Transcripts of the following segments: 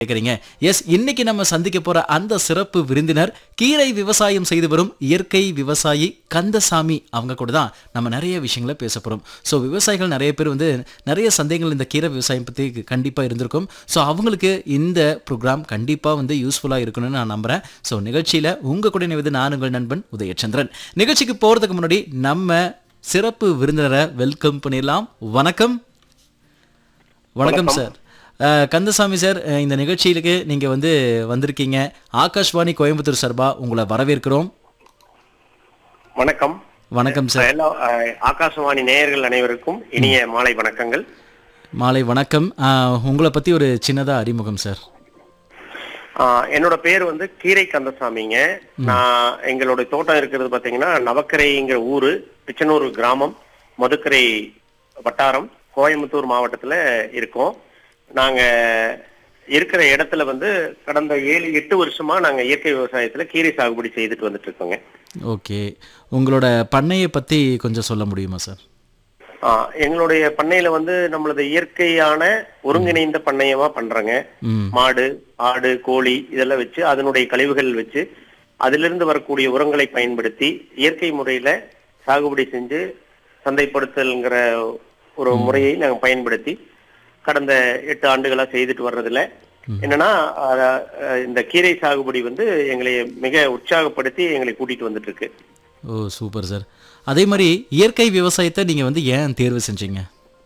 கேக்குறீங்க எஸ் இன்னைக்கு நம்ம சந்திக்க போற அந்த சிறப்பு விருந்தினர் கீரை விவசாயம் செய்து வரும் இயற்கை விவசாயி கந்தசாமி அவங்க கூட தான் நம்ம நிறைய விஷயங்களை பேச போறோம் ஸோ விவசாயிகள் நிறைய பேர் வந்து நிறைய சந்தேகங்கள் இந்த கீரை விவசாயம் பத்தி கண்டிப்பா இருந்திருக்கும் ஸோ அவங்களுக்கு இந்த ப்ரோக்ராம் கண்டிப்பா வந்து யூஸ்ஃபுல்லா இருக்கணும்னு நான் நம்புறேன் ஸோ நிகழ்ச்சியில உங்க கூட இணைவது நான் உங்கள் நண்பன் உதயச்சந்திரன் நிகழ்ச்சிக்கு போறதுக்கு முன்னாடி நம்ம சிறப்பு விருந்தினரை வெல்கம் பண்ணிடலாம் வணக்கம் வணக்கம் சார் அஹ், கந்தசாமி சார் அஹ், இந்த நிகழ்ச்சியிலுக்கு நீங்க வந்து வந்திருக்கீங்க ஆகாஷ்வாணி கோயம்புத்தூர் சார்பா உங்களை வரவேற்கிறோம் வணக்கம் வணக்கம் சார் எல்லா அஹ், ஆகாசவாணி நேயர்கள் அனைவருக்கும் இனிய மாலை வணக்கங்கள் மாலை வணக்கம் அஹ், உங்களை பத்தி ஒரு சின்னதா அறிமுகம் சார் அஹ், என்னோட பேர் வந்து கீரை கந்தசாமிங்க நான் எங்களோட தோட்டம் இருக்கிறது பாத்தீங்கன்னா நவக்கரைங்கிற ஊரு பிச்சனூர் கிராமம் மதுக்கரை வட்டாரம் கோயம்புத்தூர் மாவட்டத்துல இருக்கோம் நாங்க இருக்கிற இடத்துல வந்து கடந்த ஏழு எட்டு வருஷமா நாங்க இயற்கை விவசாயத்துல கீரை சாகுபடி செய்துட்டு வந்துட்டு இருக்கோங்க ஓகே உங்களோட பண்ணையை பத்தி கொஞ்சம் சொல்ல முடியுமா சார் ஆ, எங்களுடைய பண்ணையில வந்து நம்மளது இயற்கையான ஒருங்கிணைந்த பண்ணையமா பண்றோங்க ம் மாடு ஆடு கோழி இதெல்லாம் வச்சு அதனுடைய கழிவுகள் வச்சு அதிலிருந்து வரக்கூடிய உரங்களை பயன்படுத்தி இயற்கை முறையில சாகுபடி செஞ்சு சந்தைப்படுத்தல்ங்கிற ஒரு முறையை நாங்க பயன்படுத்தி கடந்த எட்டு ஆண்டுகளா செய்துட்டு வர்றதுல என்னன்னா அத, அஹ், இந்த கீரை சாகுபடி வந்து எங்களை மிக உற்சாகப்படுத்தி எங்களை கூட்டிட்டு வந்துட்டு இருக்கு ஓ சூப்பர் சார் அதே மாதிரி இயற்கை விவசாயத்தை நீங்க வந்து ஏன் தேர்வு செஞ்சீங்க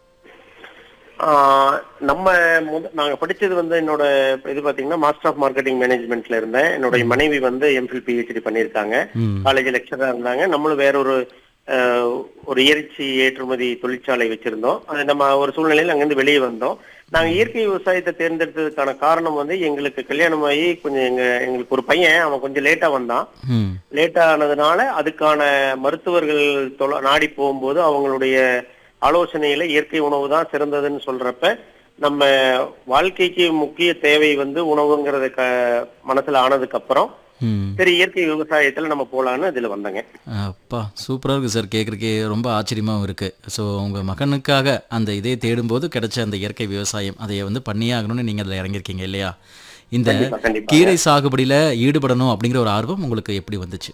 ஆஹ் நம்ம முத நாங்க படிச்சது வந்து என்னோட இது பாத்தீங்கன்னா மாஸ்டர் ஆஃப் மார்க்கெட்டிங் மேனேஜ்மெண்ட்ல இருந்தேன் என்னுடைய மனைவி வந்து எம்ஃபில் பிஹெச்டி பண்ணியிருக்காங்க ம் காலேஜ் லெக்சரா இருந்தாங்க நம்மளும் வேற ஒரு ஆஹ், ஒரு இறைச்சி ஏற்றுமதி தொழிற்சாலை வச்சிருந்தோம் அது நம்ம ஒரு சூழ்நிலையில் அங்கிருந்து வெளியே வந்தோம் நாங்க இயற்கை விவசாயத்தை தேர்ந்தெடுத்ததுக்கான காரணம் வந்து எங்களுக்கு கல்யாணம் ஆகி கொஞ்சம் எங்க எங்களுக்கு ஒரு பையன் அவன் கொஞ்சம் லேட்டா வந்தான் ம் லேட் ஆனதுனால அதுக்கான மருத்துவர்கள் தொல- நாடி போகும்போது அவங்களுடைய ஆலோசனையில இயற்கை உணவு தான் சிறந்ததுன்னு சொல்றப்ப நம்ம வாழ்க்கைக்கு முக்கிய தேவை வந்து உணவுங்கிறத க மனசுல ஆனதுக்கு அப்புறம் ம் சரி இயற்கை விவசாயத்துல நம்ம போலான்னு இதுல வந்தங்க அப்பா சூப்பராக இருக்குது சார் கேட்குறக்கே ரொம்ப ஆச்சரியமாகவும் இருக்குது ஸோ உங்கள் மகனுக்காக அந்த இதை தேடும்போது கிடைச்ச அந்த இயற்கை விவசாயம் அதை வந்து பண்ணியே ஆகணும்னு நீங்கள் அதில் இறங்கியிருக்கீங்க இல்லையா இந்த கண்டிப்பா கண்டிப்பா கீரை சாகுபடியில் ஈடுபடணும் அப்படிங்கிற ஒரு ஆர்வம் உங்களுக்கு எப்படி வந்துச்சு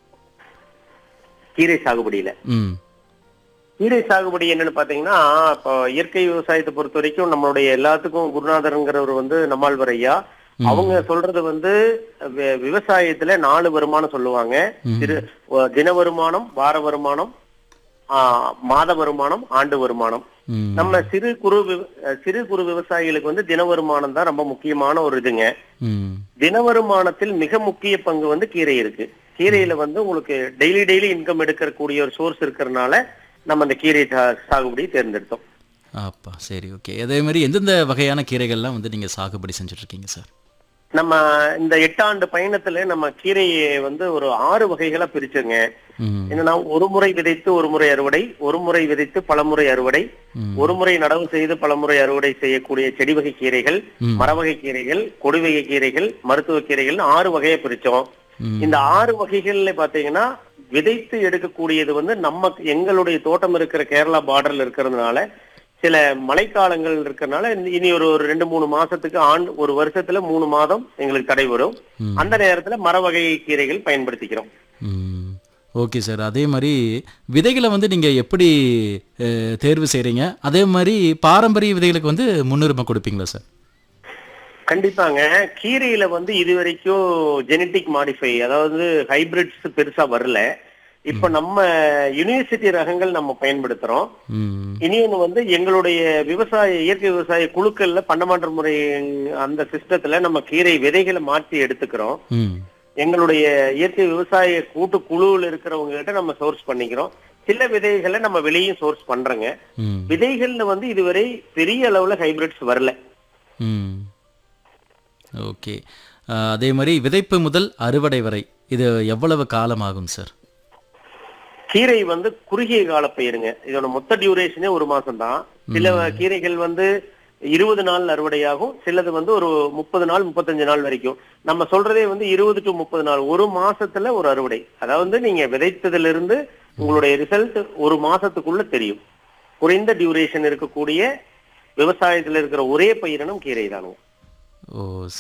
கீரை சாகுபடியில ம் கீரை சாகுபடி என்னன்னு பாத்தீங்கன்னா இப்போ இயற்கை விவசாயத்தை பொறுத்த வரைக்கும் நம்மளுடைய எல்லாத்துக்கும் குருநாதருங்கிறவர் வந்து நம்மாழ்வார் ஐயா அவங்க சொல்றது வந்து வி- விவசாயத்துல நாலு வருமானம் சொல்லுவாங்க சிறு ஒ- தின வருமானம் வார வருமானம் ஆ, மாத வருமானம் ஆண்டு வருமானம் ம் நம்ம சிறு குறு விவ- சிறு குறு விவசாயிகளுக்கு வந்து தின வருமானம் தான் ரொம்ப முக்கியமான ஒரு இதுங்க ம் தின வருமானத்தில் மிக முக்கிய பங்கு வந்து கீரை இருக்கு கீரையில வந்து உங்களுக்கு டெய்லி டெய்லி இன்கம் எடுக்கக்கூடிய ஒரு சோர்ஸ் இருக்கிறதுனால நம்ம அந்த கீரை சா- சாகுபடியை தேர்ந்தெடுத்தோம் அப்பா சரி ஓகே அதே மாதிரி எந்தெந்த வகையான கீரைகள்லாம் வந்து நீங்கள் சாகுபடி செஞ்சுட்டு இருக்கீங்க சார் நம்ம இந்த எட்டாண்டு பயணத்துல நம்ம கீரையை வந்து ஒரு ஆறு வகைகளா பிரிச்சுங்க ம் என்னன்னா ஒரு முறை விதைத்து ஒரு முறை அறுவடை ஒரு முறை விதைத்து பலமுறை அறுவடை ம். ஒரு முறை நடவு செய்து பலமுறை அறுவடை செய்யக்கூடிய செடி வகை கீரைகள் ம். மரவகை கீரைகள் கொடி வகை கீரைகள் மருத்துவ கீரைகள் ஆறு வகையை பிரிச்சோம் ம். இந்த ஆறு வகைகள்ல பாத்தீங்கன்னா விதைத்து எடுக்கக்கூடியது வந்து நம்ம எங்களுடைய தோட்டம் இருக்கிற கேரளா பார்டர்ல இருக்கிறதுனால சில மழைக்காலங்கள் இருக்கிறதுனால இந்த- இனி ஒரு ஒரு ரெண்டு மூணு மாசத்துக்கு ஆண்டு ஒரு வருஷத்துல மூணு மாதம் எங்களுக்கு தடை வரும் ம். அந்த நேரத்துல மரவகை கீரைகள் பயன்படுத்திக்கிறோம் ம் ஓகே சார் அதே மாதிரி விதைகளை வந்து நீங்கள் எப்படி அஹ், தேர்வு செய்கிறீங்க அதே மாதிரி பாரம்பரிய விதைகளுக்கு வந்து முன்னுரிமை கொடுப்பீங்களா சார் கண்டிப்பாங்க கீரையில வந்து இது வரைக்கும் ஜெனட்டிக் மாடிஃபை அதாவது ஹைபிரிட்ஸ் பெருசா வரல இப்ப நம்ம யுனிவர்சிட்டி ரகங்கள் நம்ம பயன்படுத்துறோம் ம் இனி ஒண்ணு வந்து எங்களுடைய விவசாய இயற்கை விவசாய குழுக்கள்ல பண்டமாற்ற முறை அந்த சிஸ்டத்துல நம்ம கீரை விதைகளை மாற்றி எடுத்துக்கிறோம் ம் எங்களுடைய இயற்கை விவசாய கூட்டு குழுவில் இருக்கிறவங்க கிட்ட நம்ம சோர்ஸ் பண்ணிக்கிறோம் சில விதைகளை நம்ம வெளியும் சோர்ஸ் பண்றோங்க ம் விதைகள்ல வந்து இதுவரை பெரிய அளவுல ஹைபிரிட்ஸ் வரல ம் ஓகே அஹ், அதே மாதிரி விதைப்பு முதல் அறுவடை வரை இது எவ்வளவு காலம் ஆகும் சார் கீரை வந்து குறுகிய கால பயிருங்க இதோட மொத்த டியூரேஷனே ஒரு மாசம் தான் சில கீரைகள் வந்து இருபது நாள் அறுவடையாகும் சிலது வந்து ஒரு முப்பது நாள் முப்பத்தஞ்சு நாள் வரைக்கும் நம்ம சொல்றதே வந்து இருபது டு முப்பது நாள் ஒரு மாசத்துல ஒரு அறுவடை அதாவது நீங்க விதைத்ததுல இருந்து உங்களுடைய ரிசல்ட் ஒரு மாசத்துக்குள்ள தெரியும் குறைந்த டியூரேஷன் இருக்கக்கூடிய விவசாயத்துல இருக்கிற ஒரே பயிரினம் கீரை தானுங்க ஓ